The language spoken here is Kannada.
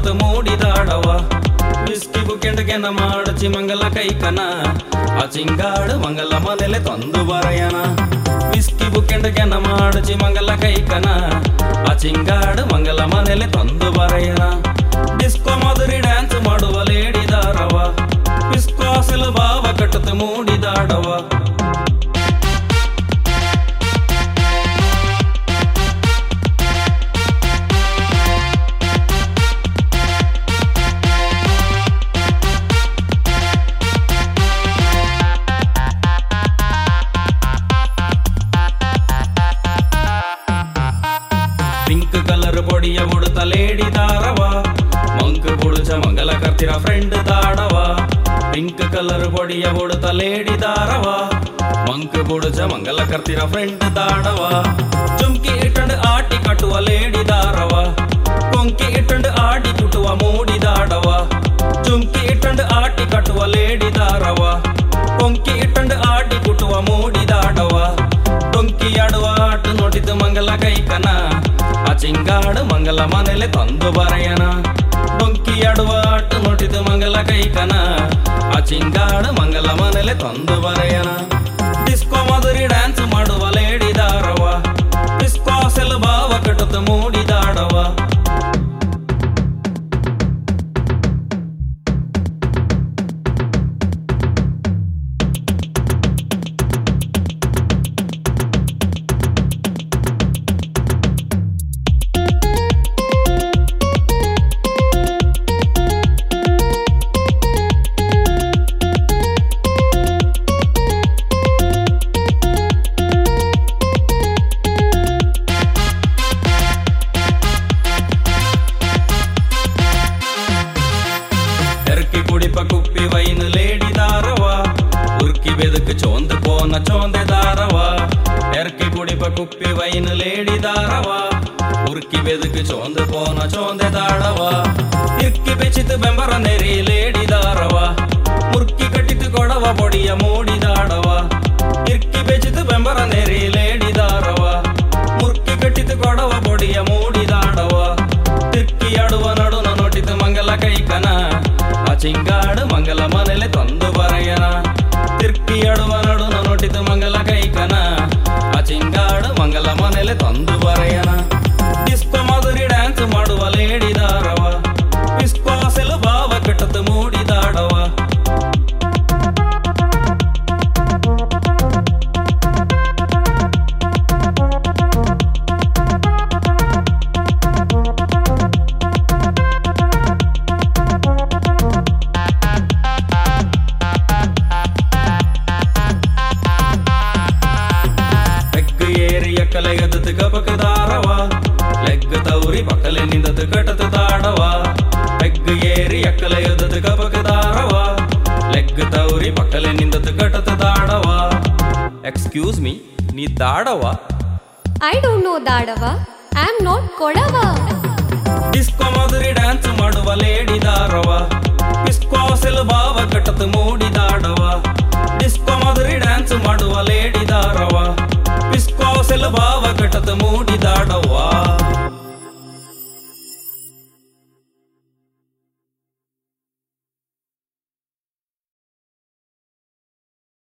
ಕಟ್ಟುತ್ತ ಮೂಡಿದಾಡವ ವಿಸ್ಕಿ ಬುಕೆಂಡಗೆನ ಮಾಡಚಿ ಮಂಗಲ ಕೈಕನ ಆ ಚಿಂಗಾಡು ಮಂಗಲ ಮನೆಲೆ ತಂದು ಬರಯನ ವಿಸ್ಕಿ ಬುಕೆಂಡಗೆನ ಮಾಡಚಿ ಮಂಗಲ ಕೈಕನ ಆ ಚಿಂಗಾಡು ಮಂಗಲ ಮನೆಲೆ ತಂದು ಬರಯನ ಡಿಸ್ಕೋ ಮಧುರಿ ಡ್ಯಾನ್ಸ್ ಮಾಡುವ ಲೇಡಿದಾರವ ಡಿಸ್ಕೋ ಸಿಲು ಭಾವ ಕಟ್ಟುತ್ತ ಮೂಡಿದಾಡವ ಪಿಂಕ್ ಕಲರ್ ಬೊಡಿಯ ಉಡುತ್ತ ಲೇಡಿ ದಾರವ ಮಂಕ್ ಬುಡುಚ ಮಂಗಲ ಕರ್ತಿರ ಫ್ರೆಂಡ್ ದಾಡವ ಪಿಂಕ್ ಕಲರ್ ಬೊಡಿಯ ಉಡುತ್ತ ಲೇಡಿ ದಾರವ ಮಂಕ್ ಬುಡುಚ ಮಂಗಲ ಕರ್ತಿರ ಫ್ರೆಂಡ್ ದಾಡವ ಚುಮ್ಕಿ ಇಟ್ಟಂಡ್ ಆಟಿ ಕಟ್ಟುವ ಲೇಡಿ ದಾರವ ಕೊಂಕಿ ಇಟ್ಟಂಡ್ ಆಡಿ ಚುಟುವ ಮೂಡಿ ದಾಡವ ಚುಮ್ಕಿ ಇಟ್ಟಂಡ್ ಆಟಿ ಕಟ್ಟುವ ಲೇಡಿ ದಾರವ ಕೊಂಕಿ ಇಟ್ಟಂಡ್ ಆಡಿ ಕುಟುವ ಮೂಡಿ ದಾಡವ ಡೊಂಕಿ ಆಡುವ ಆಟ ನೋಡಿದ್ದು ಮಂಗಲ ಕೈಕನ ಆ ಚಿಂಗಾಡು ಮಂಗಲ ಮನೆಲೆ ತಂದು ಬರೆಯನ ಡೊಂಕಿ ಆಡುವ ಆಟ ನೋಡಿದ್ದು ಮಂಗಲ ಕೈಕನ ಆ ಚಿಂಗಾಡು ಮಂಗಲ ಮನೆಲೆ ತಂದು ಬರೆಯನ ಡಿಸ್ಕೋ ಮಧುರಿ ಡ್ಯಾನ್ಸ್ ಮಾಡುವ ಲೇಡಿದಾರವ ಡಿಸ್ಕೋ ಸೆಲ್ ಭಾವ ಕಟ್ಟುತ್ತ ಮೂಡಿದಾಡವ ಎರ್ಕಿ ಕುಡಿಪ ಕುಪ್ಪಿ ವೈನ್ ಲೇಡಿ ದಾರವ ಉರ್ಕಿ ಬೆದಕ್ ಚೋಂದ್ ಪೋನ ಚೋಂದೆ ದಾರವ ಎರ್ಕಿ ಕುಡಿಪ ಕುಪ್ಪಿ ವೈನ್ ಲೇಡಿ ದಾರವ ಉರ್ಕಿ ಬೆದಕ್ ಚೋಂದ್ ಪೋನ ಚೋಂದೆ ದಾಡವ ಇರ್ಕಿ ಬೆಚಿತ್ ಬೆಂಬರ ನೆರಿ ಲೇಡಿ ದಾರವ ಮುರ್ಕಿ ಕಟ್ಟಿತು ಕೊಡವ ಬೊಡಿಯ ಮೂಡಿದಾಡವ ಇರ್ಕಿ ಬೆಚಿತ್ ಬೆಂಬರ ನೆರಿ ಲೇಡಿ ದಾರವ ಮುರ್ಕಿ ಕಟ್ಟಿತು ಕೊಡವ ಬೊಡಿಯ ಮೂಡಿದಾಡವ ತಿರ್ಕಿ ಆಡುವ ನಡುನ ನೋಟಿತು ಮಂಗಲ ಕೈಕನ ಆ ಚಿಂಗಾಡು ಮಂಗಲ ಮನೆಲೆ ತಂದು ಬರೆಯನ ತಿರ್ಕಿ ಆಡುವ ನಡುನ ನೋಟಿತು ಮಂಗಲ ಕೈಕನ ಆ ಚಿಂಗಾಡು ಮಂಗಲ ಮನೆಲೆ ತಂದು ಬರೆಯನ ಡಿಸ್ಕೋ ಮಧುರಿ ಡ್ಯಾನ್ಸ್ ಮಾಡುವ ಲೇಡಿದಾರವ ಡಿಸ್ಕೋ ಸೆಲು ಭಾವ ಕಟ್ಟತು ಮೂಡಿದಾಡವ ಲೆಗ್ ಏರಿಯ ಕಲೆಗದತ್ ಗಬಕದಾರವ ಲೆಗ್ ತೌರಿ ಪಕ್ಕಲೆ ನಿಂದತ್ ಕಟತ್ ದಾಡವ ಲೆಗ್ ಏರಿಯ ಕಲೆಯದತ್ ಗಬಕದಾರವ ಲೆಗ್ ತೌರಿ ಪಕ್ಕಲೆ ನಿಂದತ್ ಕಟತ್ ದಾಡವ ಎಕ್ಸ್ಕ್ಯೂಸ್ ಮೀ ನೀ ದಾಡವ ಐ ಡೋಂಟ್ ನೋ ದಾಡವ ಐ ಆಮ್ ನಾಟ್ ಕೊಡವ ಡಿಸ್ಕೋ ಮಧುರಿ ಡ್ಯಾನ್ಸ್ ಮಾಡುವ ಲೇಡಿದಾರವ ಡಿಸ್ಕೋ ಸೆಲ್ ಭಾವ ಕಟ್ಟತ್ ಮೂಡಿದಾಡವ ಡಿಸ್ಕೋ ಮಧುರಿ ಡ್ಯಾನ್ಸ್ ಮಾಡುವ ಲೇಡಿದಾರವ ಡಿಸ್ಕೋ ಸೆಲ್ ಭಾವ ಕಟ್ಟತ್ ಮೂಡಿದಾಡವ